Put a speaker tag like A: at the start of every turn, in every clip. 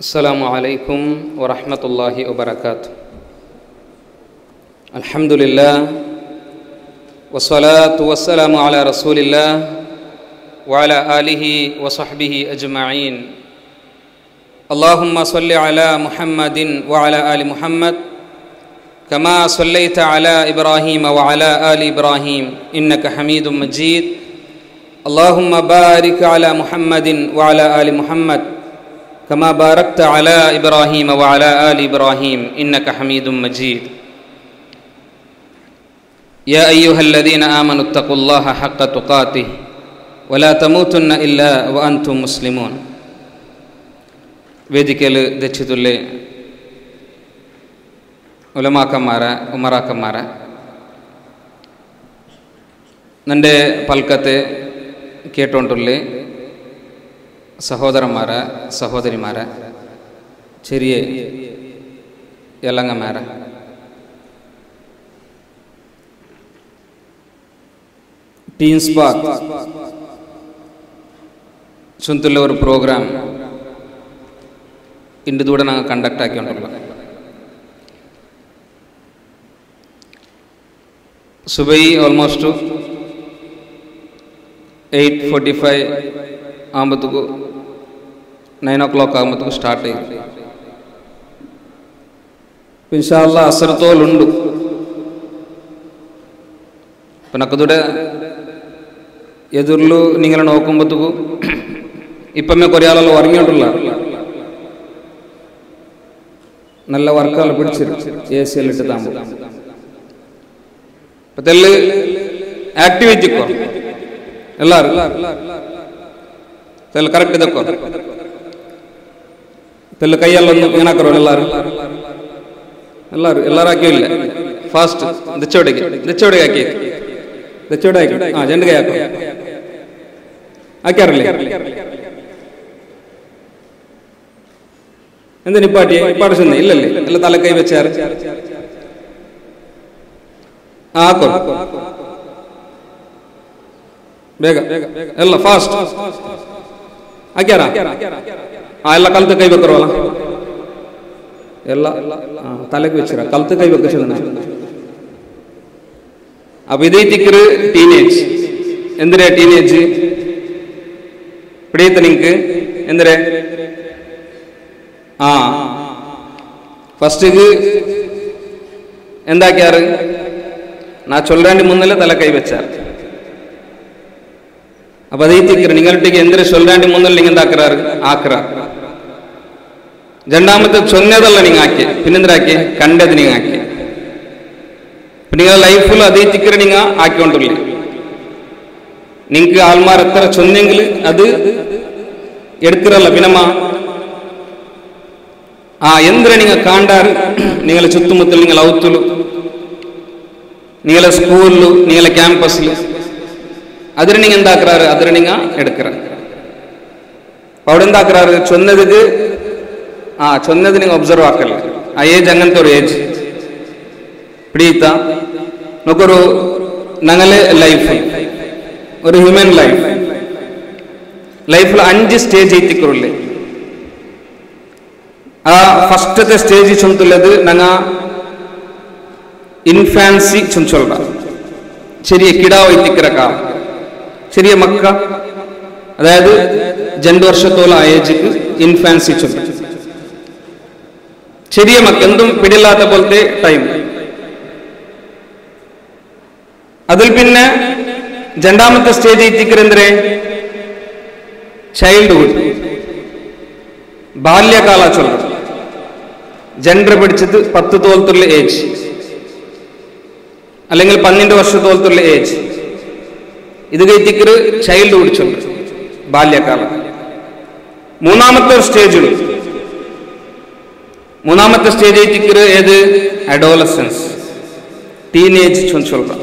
A: السلام عليكم ورحمة الله وبركاته الحمد لله والصلاة والسلام على رسول الله وعلى آله وصحبه أجمعين اللهم صل على محمد وعلى آل محمد كما صليت على إبراهيم وعلى آل إبراهيم إنك حميد مجيد اللهم بارك على محمد وعلى آل محمد كما باركت على إبراهيم وعلى آل إبراهيم إنك حميد مجيد يا أيها الذين آمنوا اتقوا الله حق تقاته ولا تموتن إلا وأنتم مسلمون ವೇದಿಕೆಯಲ್ಲಿ ದೆಚ್ಚಿದುಲ್ಲೆ ಉಲಮಾಕಮ್ಮಾರ ಉಮರಾಕಮ್ಮಾರ നൻ്റെ പൽക്കത്തെ കേട്ടോണ്ടുള്ളി സഹോദരന്മാര സഹോദരിമാര ചെറിയ ഇളങ്ങമാര team spark ചുന്തുള്ള ഒരു പ്രോഗ്രാം ഇൻ്റെതൂടെ ഞങ്ങൾ കണ്ടക്ട് ആക്കിയിട്ടുള്ളത് സുബൈ ഓൾമോസ്റ്റ് ಏಯ್ಟ್ ಫೋರ್ಟಿ ಫೈವ್ ಆಂಬತ್ತಿಗೂ ನೈನ್ ಓ ಕ್ಲಾಕ್ ಆಂಬತ್ತಿಗೂ ಸ್ಟಾರ್ಟ್ ಅಯ್యింది ഇൻഷാല്ല അസരത്തോലുണ്ട് പിന്നക്കതൂടെ എതിർಲು നിങ്ങളെ നോക്കുമ്പോഴത്തേക്കു ഇപ്പമേ കുറേ ആളെല്ലാം ഉറങ്ങിയിട്ടുള്ള നല്ല വർക്കെല്ലാം പിടിച്ചിരും എ സി എല്ലാം ഇട്ട് താമ്പോ അപ്പത്തെല്ലാം ಆಕ್ಟಿವಿಟಿ ಕೊ ಎಲ್ಲಾರು ತೆಲ್ಲ ಕರೆಕ್ಟ್ ಇದಕ್ಕೋ ತೆಲ್ಲ ಕೈಯಲ್ಲೊಂದು ಏನಾಕರೋ ಎಲ್ಲಾರು ಎಲ್ಲಾರು ಎಲ್ಲಾರು ಹಾಕಿ ಇಲ್ಲ ಫಾಸ್ಟ್ ದಚ್ಚೋಡಿಗೆ ದಚ್ಚೋಡಿಗೆ ಹಾಕಿ ದಚ್ಚೋಡಿ ಹಾಕಿ ಹಾ ಜಂಡಿಗೆ ಹಾಕೋ ಹಾಕ್ಯಾರല്ലേ എന്ത് നിപ്പാട്ടി നിപ്പാടിച്ചെന്നേ ഇല്ലല്ലേ എല്ലാം തല കൈ വെച്ചാറ് ആ ആക്കോ ಬೇಗ ಎಲ್ಲ ಫಾಸ್ಟ್ ಹಾಕ್ಯಾರ ಆ ಎಲ್ಲ ಕಲ್ತು ಕೈ ಬೇಕರವಲ್ಲ ಎಲ್ಲ ತಲೆಗೆ വെച്ചിರ ಕಲ್ತು ಕೈ ಬೇಕು ചെന്ന അപ്പൊ ഇതേ തിക്കറ് ടീനേജ് എന്തിനാ ടീനേജ് പിടിയത്ത നിങ്ങക്ക് എന്തിനാ ആ ഫസ്റ്റ് എന്താക്കിയാറ് നാ ചൊല്ലാണ്ടി മുന്നല്ലേ തല കൈ വെച്ചാറ് அப்ப அதை தீக்கிற നിങ്ങളുടെ എന്തിനു ചൊല്ലാണ്ടി മുന്നിൽ നിങ്ങൾ എന്താക്കുறாரு ആക്കുறாரு രണ്ടാമത്തെ ചൊന്നതല്ല നിങ്ങൾ ആക്കി പിന്നെന്തിനാക്കി കണ്ടത് നിങ്ങൾ ആക്കി നിങ്ങളുടെ ലൈഫിൽ അതേ തിക്കറ് നിങ്ങൾ ആക്കിക്കൊണ്ടില്ല നിങ്ങൾക്ക് ആൾമാർ എത്ര ചൊന്നെങ്കിൽ അത് എടുக்கிறല്ല പിന്നമ്മ ആ എന്തിന നിങ്ങൾ കാണ്ടാറ് നിങ്ങളെ ചുറ്റുമുത്തൽ നിങ്ങൾ ഔത്തുലു നിങ്ങളെ സ്കൂളിലു നിങ്ങളെ ക്യാമ്പസിൽ അതിന് നിങ്ങൾ എന്താക്കുறாரு അതിന് നിങ്ങൾ എടുக்கிறாரு അവിടെ എന്താക്കുறாரு ചൊന്നതിക്ക് ആ ചൊന്നത് നിങ്ങൾ ഒബ്സർവ് ആക്കല്ല ആ ഏജ് അങ്ങനത്തെ ഒരു ഏജ് പിടിയിത്ത നമുക്കൊരു ഞങ്ങളെ ലൈഫ് ഒരു ഹ്യൂമൻ ലൈഫ് ലൈഫിൽ അഞ്ച് സ്റ്റേജ് എത്തിക്കുള്ളേ ആ ഫസ്റ്റത്തെ സ്റ്റേജ് ചൊന്നുള്ളത് ഞങ്ങ ഇൻഫാൻസി ചൊല്ല ചെറിയ കിടാവ് എത്തിക്കിற കാലം ചെറിയ മക്ക അതായത് രണ്ട് വർഷത്തോളം ഏജിക്ക് ഇൻഫാൻസി ചൊല്ലി ചെറിയ മക്ക എന്തും പിടിയില്ലാത്ത പോലത്തെ ടൈം അതിൽ പിന്നെ രണ്ടാമത്തെ സ്റ്റേജ് എത്തിക്കുന്നേ ചൈൽഡ്ഹുഡ് ബാല്യകാല ചൊല്ലും ജെൻഡർ പിടിച്ചത് പത്ത് തോലത്തുള്ള ഏജ് അല്ലെങ്കിൽ പന്ത്രണ്ട് വർഷത്തോളത്തുള്ള ഏജ് ഇത് കഴിഞ്ഞിട്ട് ചൈൽഡ്ഹുഡ് ചൊല്ലും ബാല്യകാലം മൂന്നാമത്തെ ഒരു സ്റ്റേജ് ഉണ്ട് മൂന്നാമത്തെ സ്റ്റേജ് എത്തിക്കറ് ഏത് അഡോലസൻസ് ടീനേജ് ചൊല്ല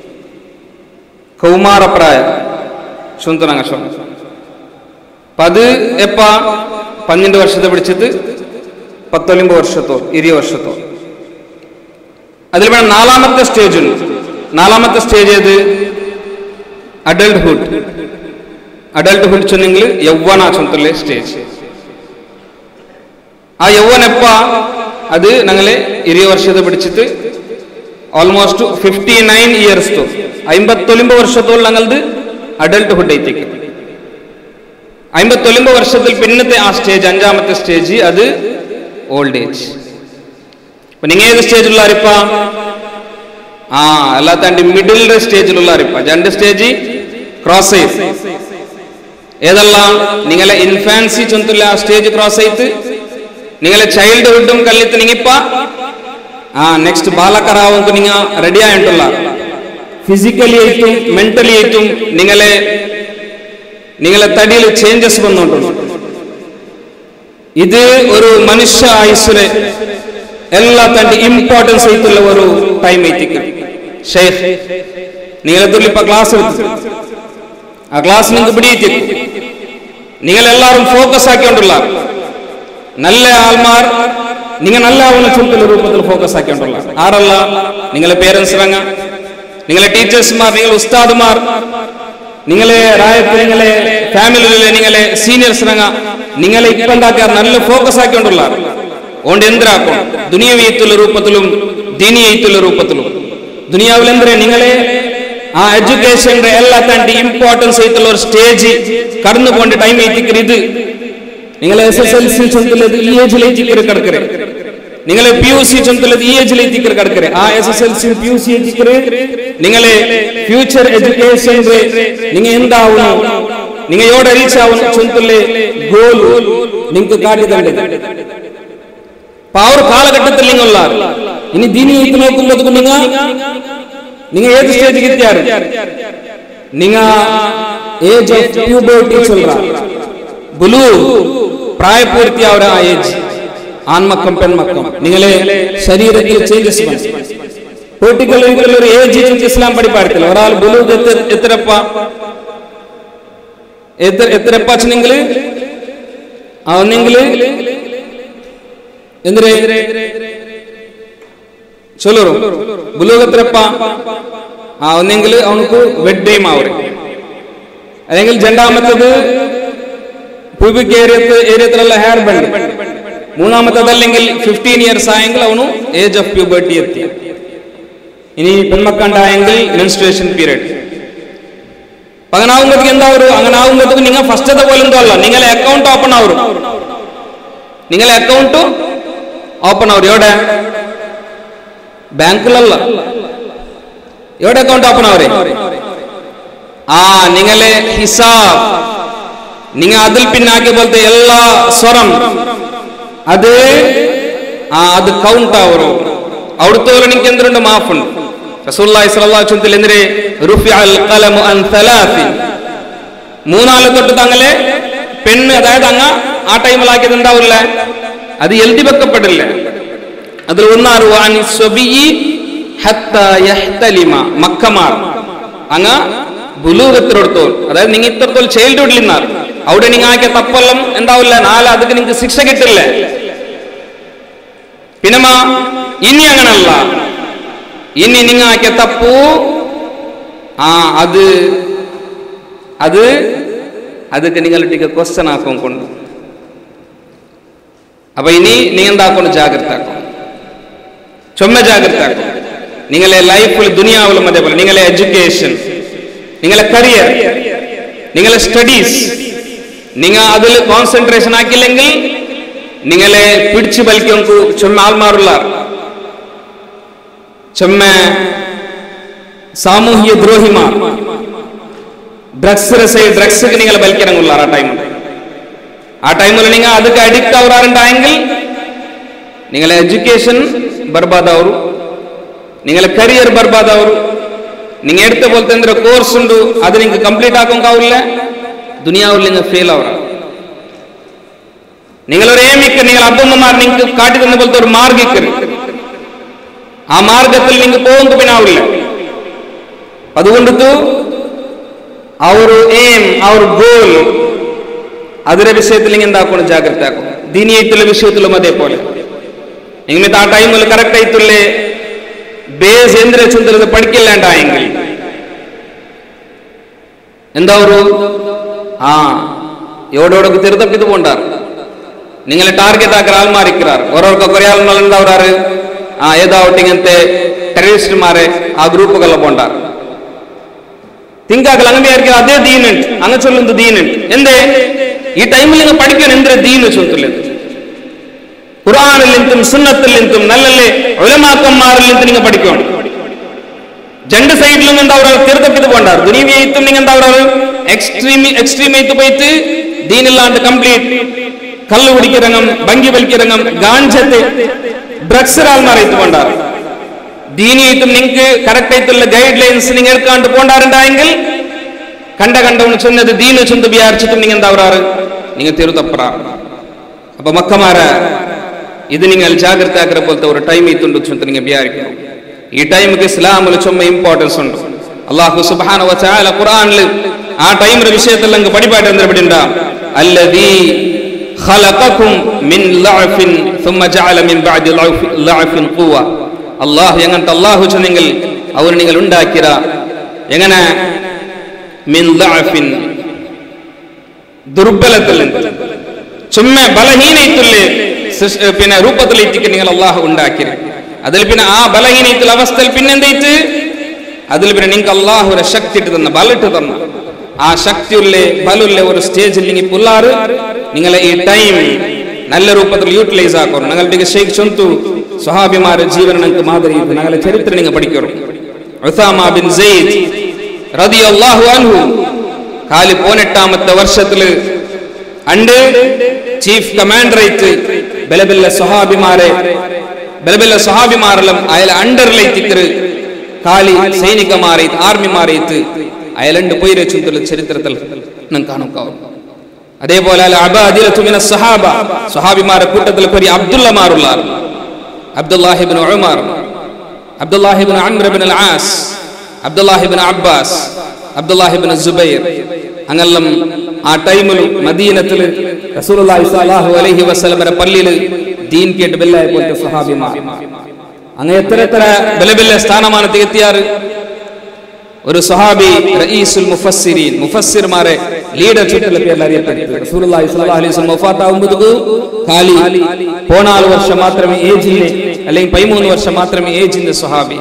A: കൗമാരപ്രായ ചൊന്തനങ്ങ ചൊല്ല അപ്പൊ അത് എപ്പ പന്ത്രണ്ട് വർഷത്തെ പിടിച്ചത് പത്തൊൻപത് വർഷത്തോ ഇരുപത് വർഷത്തോ അതിൽ വേണം നാലാമത്തെ സ്റ്റേജ് ഉണ്ട് നാലാമത്തെ സ്റ്റേജ് ഏത് ಅಡಲ್ಟ್ಹುಡ್ ಅಡಲ್ಟ್ಹುಡ್ ಚೊನ್ನಿಂಗ್ಲು ಯವ್ವನ ಚೊಂತಲೆ ಸ್ಟೇಜ್ ಆ ಯೌವನಪ್ಪ ಅದು ನಂಗಲೆ ಹಿರಿಯ ವರ್ಷದ പിടിച്ചിട്ട് ಆಲ್ಮೋಸ್ಟ್ ಫಿಫ್ಟಿ ನೈನ್ ಇಯರ್ಸ್ ತು ಐಂಬತ್ತೊಲಿಂಬ ವರ್ಷത്തോളം ഞങ്ങളത് അഡൽട്ട്ഹുഡ് എത്തിക്കും അമ്പത്തൊലിമ്പ വർഷത്തിൽ പിന്നത്തെ ആ സ്റ്റേജ് അഞ്ചാമത്തെ സ്റ്റേജ് അത് ഓൾഡ് ഏജ് അപ്പൊ നിങ്ങൾ ഏത് സ്റ്റേജിലുള്ളാരിപ്പ ആ അല്ലാത്ത മിഡിൽ സ്റ്റേജിലുള്ളാരിപ്പ രണ്ട് സ്റ്റേജ് ക്രോസ് ചെയ്ത് ഏതല്ല നിങ്ങളെ ഇൻഫാൻസി ചൊന്തുള്ള ആ സ്റ്റേജ് ക്രോസ് ചെയ്ത് നിങ്ങളെ ചൈൽഡ്ഹുഡും കല്ലിത്ത് നിങ്ങിപ്പ ആ നെക്സ്റ്റ് ബാലക്കറാവുമ്പോൾ നിങ്ങൾ റെഡി ആയിട്ടുള്ള ഫിസിക്കലി ആയിട്ടും മെന്റലി ആയിട്ടും നിങ്ങളെ നിങ്ങളെ തടിയിൽ ചേഞ്ചസ് വന്നുകൊണ്ടുണ്ട് ഇത് ഒരു മനുഷ്യ ആയുസ്സിന് എല്ലാ തന്റെ ഇമ്പോർട്ടൻസ് ആയിട്ടുള്ള ഒരു ടൈം എത്തിക്കും ഷെയ്ഖ് നിങ്ങളെ തുള്ളിപ്പ ക്ലാസ് എടുത്തു ആ ക്ലാസ് നിങ്ങൾക്ക് പിടിയിട്ടിരിക്കും നിങ്ങൾ എല്ലാവരും ഫോക്കസ് ആക്കിക്കൊണ്ടുള്ള നല്ല ആൾമാർ നിങ്ങൾ നല്ല ആവുന്ന ചുമത്തുള്ള രൂപത്തിൽ ഫോക്കസ് ആക്കിക്കൊണ്ടുള്ള ആരല്ല നിങ്ങളെ പേരൻസ് ഇറങ്ങ നിങ്ങളെ ടീച്ചേഴ്സ്മാർ നിങ്ങൾ ഉസ്താദുമാർ നിങ്ങളെ രായത്ത് നിങ്ങളെ ഫാമിലിയിലെ നിങ്ങളെ സീനിയേഴ്സ് ഇറങ്ങ നിങ്ങളെ ഇപ്പം ഉണ്ടാക്കാൻ നല്ല ഫോക്കസ് ആക്കിക്കൊണ്ടുള്ള അതുകൊണ്ട് എന്തിനാക്കും ദുനിയവീയത്തുള്ള രൂപത്തിലും ദീനീയത്തുള്ള രൂപത്തിലും ദുനിയാവിൽ എന്തിനാ നിങ്ങളെ ആ എഡ്യൂക്കേഷന്റെ എല്ലാ തന്റെ ഇമ്പോർട്ടൻസ് ആയിട്ടുള്ള ഒരു സ്റ്റേജ് കടന്നു പോകേണ്ട ടൈം എത്തിക്കരുത് നിങ്ങൾ എസ് എസ് എൽ സി ചൊന്തലത് ഈ ഏജിലേക്ക് കിടക്കരെ നിങ്ങളെ പി യു സി ചൊന്തലത് ഈ ഏജിലേക്ക് കിടക്കരെ ആ S S L C P U C എത്തിക്കറ് നിങ്ങളെ ഫ്യൂച്ചർ എഡ്യൂക്കേഷൻ നിങ്ങൾ എന്താവണം നിങ്ങൾ എവിടെ റീച്ച് ആവണം ചൊന്തലെ ഗോൾ നിങ്ങൾക്ക് കാട്ടി തണ്ടത് അപ്പൊ ആ ഒരു കാലഘട്ടത്തിൽ നിങ്ങളുള്ള ഇനി ദീനിയേക്ക് നോക്കുമ്പോൾ നിങ്ങൾ നിങ്ങൾ ഏത് സ്റ്റേജിൽ എത്തിയാറ് നിങ്ങ ഏജ് ഓഫ് പ്യൂബർട്ടി ചൊല്ല ബുലു പ്രായപൂർത്തിയാവുന്ന ആ ഏജ് ആൺമക്കം പെൺമക്കം നിങ്ങളെ ശരീരത്തിൽ ചേഞ്ചസ് പൊളിറ്റിക്കൽ ഒരു ഏജ് ഇസ്ലാം പഠിപ്പാടത്തില്ല ഒരാൾ ബുലു എത്രപ്പ എത്ര എത്രപ്പ വെച്ചെങ്കിൽ ഒന്നെങ്കിൽ എന്തിരെ ചൊല്ലു ബുലൂഗ് എത്രപ്പ ആ ഒന്നെങ്കിൽ അവനക്ക് വെഡ് ടൈം ആവരെ അല്ലെങ്കിൽ രണ്ടാമത്തത് പുബിക് ഏരിയത്ത് ഏരിയത്തിലുള്ള ഹെയർ ബെൻഡ് മൂന്നാമത്തതല്ലെങ്കിൽ ഫിഫ്റ്റീൻ ഇയേഴ്സ് ആയെങ്കിൽ അവನು ഏജ് ഓഫ് പ്യൂബർട്ടി എത്തി ഇനി പെൺമക്കണ്ടായെങ്കിൽ മെൻസ്ട്രേഷൻ പീരീഡ് അങ്ങനെ ആവുമ്പോഴത്തേക്ക് എന്താ ഒരു അങ്ങനെ ആവുമ്പോഴത്തേക്ക് നിങ്ങൾ ഫസ്റ്റത്തെ പോലെ എന്തോ അല്ല നിങ്ങളെ അക്കൗണ്ട് ഓപ്പൺ ആവും നിങ്ങളെ അക്കൗണ്ട് ഓപ്പൺ ആവും എവിടെ ബാങ്കിലല്ല എവിടെ അക്കൗണ്ട് ഓപ്പൺ ആവരെ ആ നിങ്ങളെ ഹിസാബ് നിങ്ങൾ അതിൽ പിന്നാക്കിയ പോലത്തെ എല്ലാ സ്വരം അത് ആ അത് കൗണ്ട് ആവറോ അവിടുത്തെ പോലെ എനിക്ക് എന്തുണ്ട് മാഫുണ്ട് റസൂലുള്ളാഹി സ്വല്ലല്ലാഹു അലൈഹി വസല്ലം എന്തിരെ റുഫിഅൽ ഖലമു അൻ തലാത്തി മൂന്നാല് തൊട്ട് തങ്ങളെ പെണ്ണ് അതായത് അങ്ങ ആ ടൈമിലാക്കിയത് എന്താവില്ല അത് എഴുതി വെക്കപ്പെടില്ല അതിൽ ഒന്നാറ് വാനി സ്വബിയി ഹത്ത യഹ്തലിമ മക്കമാർ അങ്ങ ബുലൂഗത്തിനടുത്തോൾ അതായത് നിങ്ങൾ ഇത്രത്തോൾ ചൈൽഡ്ഹുഡിൽ നിന്നാർ അവിടെ നിങ്ങൾ ആക്കിയ തപ്പെല്ലാം എന്താവില്ല നാളെ അതിക്ക് നിങ്ങൾക്ക് ശിക്ഷ കിട്ടില്ല പിന്നമ്മ ഇനി അങ്ങനല്ല ഇനി നിങ്ങൾ ആക്കിയ തപ്പു ആ അത് അത് ಅದಕ್ಕೆ ನಿಂಗಲ್ಟಿಗೆ ಕ್ವಶನ್ ಹಾಕೊಂಡು അപ്പൊ ഇനി നീ എന്താക്കണം ജാഗ്രത ആക്കണം ചുമ ജാഗ്രത ആക്കണം നിങ്ങളെ ലൈഫിൽ ദുനിയാവിലും അതേപോലെ നിങ്ങളെ എഡ്യൂക്കേഷൻ നിങ്ങളെ കരിയർ നിങ്ങളെ സ്റ്റഡീസ് നിങ്ങൾ അതിൽ കോൺസെൻട്രേഷൻ ആക്കില്ലെങ്കിൽ നിങ്ങളെ പിടിച്ചു വലിക്കും ചുമ ആൾമാറുള്ള ചുമ സാമൂഹ്യ ദ്രോഹിമാർ ഡ്രഗ്സ് രസ ഡ്രഗ്സ് നിങ്ങൾ വലിക്കണമെന്നുള്ള ആ ടൈമിൽ ആ ടൈമിൽ നിങ്ങൾ ಅದಕ್ಕೆ ಅಡಿಕ್ಟ್ ಅವರಾರಂಟಾയെങ്കിൽ നിങ്ങളെ എഡ്യൂക്കേഷൻ ബർബാദാവರು നിങ്ങളെ കരിയർ ബർബാദാവರು നിങ്ങൾ എടുത്ത പോലത്തെ എന്തൊരു കോഴ്സ് ഉണ്ട് അത് നിങ്ങൾക്ക് കംപ്ലീറ്റ് ആക്കാവില്ല ദുനിയാവിൽ നിങ്ങൾ ഫെയിൽ ആവറ നിങ്ങളൊരു ഏമിക്ക് നിങ്ങൾ അബ്ബമ്മമാർ നിങ്ങൾക്ക് കാട്ടി തന്ന പോലത്തെ ഒരു മാർഗിക്ക് ആ മാർഗത്തിൽ നിങ്ങൾ പോകുമ്പോൾ പിന്നെ ആവില്ല അതുകൊണ്ടിട്ട് ആ ഒരു എയിം ആ ഒരു ഗോൾ ಅದರ ವಿಷಯದಲ್ಲಿ ಹಿಂಗೆ ಹಾಕೊಂಡು ಜಾಗ್ರತೆ ಹಾಕೋ ದೀನಿ ಐತಲ್ಲ ವಿಷಯದಲ್ಲೂ ಅದೇ ಪೋಲೆ ಹಿಂಗೆ ಆ ಟೈಮಲ್ಲಿ ಕರೆಕ್ಟ್ ಐತಲ್ಲೇ ಬೇಸ್ ಎಂದ್ರೆ ಚುಂದರದ ಪಡಿಕಿಲ್ಲ ಅಂಟ ಹೆಂಗೆ ಎಂದವರು ಆ ಎವಡೋಡಕ್ಕೆ ತಿರುತಪ್ಪಿದು ಕೊಂಡಾರ നിങ്ങളെ ടാർഗറ്റ് ആക്കുന്ന ആൾമാരിക്കാർ ഓരോർക്ക് കുറെ ആളുകൾ ഉണ്ടാവാറ് ആ ഏതാവട്ടെ ഇങ്ങനത്തെ ടെററിസ്റ്റുമാരെ ആ ഗ്രൂപ്പുകളിൽ പോണ്ടാറ് തിങ്കാക്കൾ അങ്ങനെ ആയിരിക്കും അതേ ദീനുണ്ട് അങ്ങ് ചൊല്ലുന്നത് ദീനുണ്ട് എന്തേ ഈ ടൈമിൽ നിങ്ങൾ പഠിക്കണം എന്തിനാ ദീന് ചൊല്ലുന്നത് ഖുർആാനിൽ നിന്നും സുന്നത്തിൽ നിന്നും നല്ലല്ലേ ഉലമാക്കന്മാരിൽ നിന്നും നിങ്ങൾ പഠിക്കണം രണ്ട് സൈഡിലും എന്താ പറയുക തീർത്തപ്പിത് പോണ്ടാർ ദുനീവിയത്തും നിങ്ങൾ എന്താ പറയുക എക്സ്ട്രീമി എക്സ്ട്രീമേത്ത് പോയിട്ട് ദീനില്ലാണ്ട് കംപ്ലീറ്റ് കള്ളു കുടിക്കിറങ്ങും ഭംഗി വലിക്കിറങ്ങും ഗാഞ്ചത്തെ ഡ്രഗ്സ് ആൾമാരായിട്ട് പോണ്ടാർ ദീനിയായിട്ടും നിങ്ങൾക്ക് കറക്റ്റ് ആയിട്ടുള്ള ഗൈഡ് ലൈൻസ് നിങ്ങൾ എടുക്കാണ്ട് പോണ്ടാറുണ്ടായെങ്കിൽ കണ്ട കണ്ടവണ് ചൊന്നത് ദീന് ചൊന്ത് വിചാരിച്ചിട്ടും നിങ്ങൾ എന്താ പറയാറ് നിങ്ങൾ തിരുത്തപ്പെടാറ് അപ്പൊ മക്കമാര ഇത് നിങ്ങൾ ജാഗ്രത ആക്കിற പോലത്തെ ഒരു ടൈം ഇത്തുണ്ട് ചൊന്ത് നിങ്ങൾ വിചാരിക്കണം ഈ ടൈമിക്ക് ഇസ്ലാമിൽ ചുമ ഇമ്പോർട്ടൻസ് ഉണ്ട് അള്ളാഹു സുബാന വച്ചാല ഖുർആനിൽ ആ ടൈമിന്റെ വിഷയത്തിൽ അങ്ങ് പടിപാട്ട് എന്തിനാ അല്ലദീ خلقكم من ضعف ثم جعل من بعد ضعف قوة അള്ളാഹു എങ്ങനത്തെ അള്ളാഹു ചെന്നെങ്കിൽ അവർ നിങ്ങൾ ഉണ്ടാക്കിയ എങ്ങനെ മിൻ ضعفിൻ ദുർബലത്തിൽ ചുമ്മ ബലഹീനത്തുള്ള പിന്നെ രൂപത്തിലേക്ക് നിങ്ങൾ അള്ളാഹു ഉണ്ടാക്കി അതിൽ പിന്നെ ആ ബലഹീനത്തിൽ അവസ്ഥയിൽ പിന്നെ എന്തായിട്ട് അതിൽ പിന്നെ നിങ്ങൾക്ക് അള്ളാഹുരെ ശക്തി ഇട്ട് തന്ന ബലിട്ട് തന്ന ആ ശക്തിയുള്ള ബലുള്ള ഒരു സ്റ്റേജിൽ നിങ്ങൾ പുല്ലാറ് നിങ്ങളെ ഈ ടൈം നല്ല രൂപത്തിൽ യൂട്ടിലൈസ് ആക്കണം നിങ്ങളുടെ ഷെയ്ഖ് ചൊന്തു സ്വഹാബിമാരെ ജീവൻ നിങ്ങൾക്ക് മാതിരി ഞങ്ങളെ ചരിത്രം നിങ്ങൾ പഠിക്കണം ഉസാമ ബിൻ സെയ്ദ് റളിയല്ലാഹു അൻഹു കാലി പതിനെട്ടാമത്തെ വർഷത്തില് അണ്ട് ചീഫ് കമാൻഡർ ആയിട്ട് ബലബല്ല സ്വഹാബിമാരെ ബലബല്ല സ്വഹാബിമാരെല്ലാം അയാൾ അണ്ടറിലേത്തിക്കറ് കാലി സൈനികമാരേത്ത് ആർമിമാരേത്ത് അയലണ്ട് പോയി രചിത്തുള്ള ചരിത്രത്തിൽ നാം കാണുക്കാവും അതേപോലെ അബാദിലത്തുമിന സഹാബ സ്വഹാബിമാരുടെ കൂട്ടത്തിൽ ഒരു അബ്ദുള്ളമാരുള്ള Abdullah ibn Umar Abdullah ibn Amr ibn al As Abdullah ibn Abbas Abdullah ibn Zubair അങ്ങെല്ലാം ആ ടൈമിൽ മദീനത്തിൽ റസൂലുള്ളാഹി സ്വല്ലല്ലാഹു അലൈഹി വസല്ലമയുടെ പള്ളിയിൽ ദീൻ കേട്ട് ബെല്ലായ പോലത്തെ സ്വഹാബിമാർ അങ്ങ് എത്ര എത്ര ബലബെല്ല സ്ഥാനമാനത്തിൽ എത്തിയാറ് ഒരു സഹാബി റഈസുൽ മുഫസ്സിരീൻ മുഫസ്സിർമാരെ ലീഡർ ചുറ്റുള്ള പേരിൽ അറിയപ്പെട്ടത് റസൂലുള്ളാഹി സ്വല്ലല്ലാഹു അലൈഹി വസല്ലം വഫാത്താവുമ്പോൾ കാലി പോണാല് വർഷം മാത്രമേ ഏജിന്റെ അല്ലെങ്കിൽ പതിമൂന്ന് വർഷം മാത്രമേ ഏജിന്റെ സഹാബി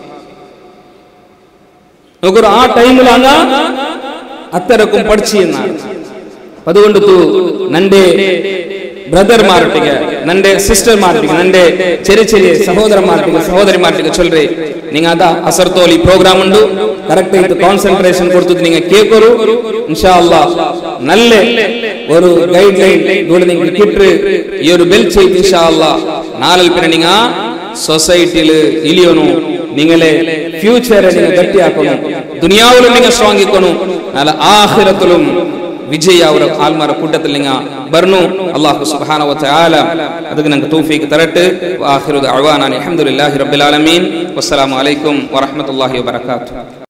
A: നോക്കൂ ആ ടൈമിലാണ് അത്തരക്കും പഠിച്ചിരുന്നാണ് അതുകൊണ്ട് നന്റെ ബ്രദർമാരൊಟ್ಟಿಗೆ ನಂಡೆ ಸಿಸ್ಟರ್ಮಾರೊಟ್ಟಿಗೆ ನಂಡೆ ಚೆರಿ ಚೆರಿ ಸಹೋದರಮಾರೊಟ್ಟಿಗೆ ಸಹೋದರಿಮಾರೊಟ್ಟಿಗೆ ಚೊಲ್ರಿ ನಿಂಗ ಅದ ಅಸರ್ತೋಲಿ ಪ್ರೋಗ್ರಾಮ್ ಉಂಡು ಕರೆಕ್ಟ್ ಆಯ್ತು ಕಾನ್ಸಂಟ್ರೇಷನ್ ಕೊಡ್ತದೆ ನಿಂಗೆ ಕೇಕೋರು ಇನ್ಶಾ ಅಲ್ಲಾ ನಲ್ಲೆ ഒരു ഗൈഡ് ലൈൻ ഇവിടെ നിങ്ങൾ കിട്ട് ഈ ഒരു ബെൽ ചെയ്ത് ഇൻഷാ അല്ലാ നാലിൽ പിന്നെ നിങ്ങ സൊസൈറ്റിയിൽ ഇലിയണു നിങ്ങളെ ഫ്യൂച്ചറെ നിങ്ങൾ ഗട്ടിയാക്കണം ദുനിയാവിലും നിങ്ങൾ സ്ട്രോങ് ഇക്കണം നല്ല ആഹിരത്തിലും ವಿಜಯ ಅವರ ಆಲ್ಮಾರ ಕೂಟದಲ್ಲಿ ನಿಂಗ ಬರ್ನು ಅಲ್ಲಾಹು ಸುಬ್ಹಾನಹು ವ ತಆಲ ಅದಕ್ಕೆ ನಂಗೆ ತೌಫೀಕ್ ತರಟ್ಟು ಆಖಿರು ದಅವಾನ ಅಲ್ಹಮ್ದುಲಿಲ್ಲಾಹಿ ರಬ್ಬಿಲ್ ಆಲಮೀನ್ ವಸ್ಸಲಾಮು ಅಲೈಕುಂ ವ ರಹಮತುಲ್ಲಾಹಿ ವ ಬರಕಾತುಹು